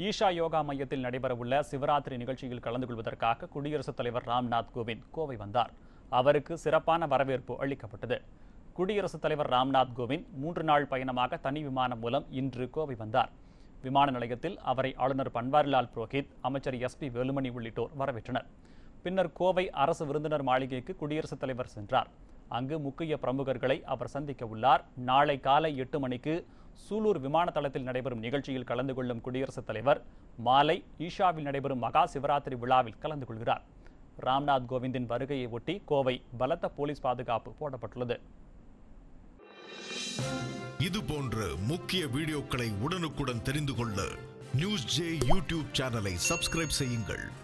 ஈஷா யோகா மையத்தில் நடைபெறவுள்ள சிவராத்திரி நிகழ்ச்சியில் கலந்து கொள்வதற்காக குடியரசுத் தலைவர் ராம்நாத் கோவிந்த் கோவை வந்தார் அவருக்கு சிறப்பான வரவேற்பு அளிக்கப்பட்டது குடியரசுத் தலைவர் ராம்நாத் கோவிந்த் மூன்று நாள் பயணமாக தனி விமானம் மூலம் இன்று கோவை வந்தார் விமான நிலையத்தில் அவரை ஆளுநர் பன்வாரிலால் புரோஹித் அமைச்சர் எஸ்பி வேலுமணி உள்ளிட்டோர் வரவேற்றனர் பின்னர் கோவை அரசு விருந்தினர் மாளிகைக்கு குடியரசுத் தலைவர் சென்றார் அங்கு முக்கிய பிரமுகர்களை அவர் சந்திக்க உள்ளார் நாளை காலை எட்டு மணிக்கு சூலூர் விமான தளத்தில் நடைபெறும் நிகழ்ச்சியில் கலந்து கொள்ளும் குடியரசுத் தலைவர் மாலை ஈஷாவில் நடைபெறும் மகா சிவராத்திரி விழாவில் கலந்து கொள்கிறார் ராம்நாத் கோவிந்தின் வருகையை ஒட்டி கோவை பலத்த போலீஸ் பாதுகாப்பு போடப்பட்டுள்ளது இது போன்ற முக்கிய வீடியோக்களை உடனுக்குடன் தெரிந்து கொள்ள நியூஸ் ஜே யூடியூப் சேனலை சப்ஸ்கிரைப் செய்யுங்கள்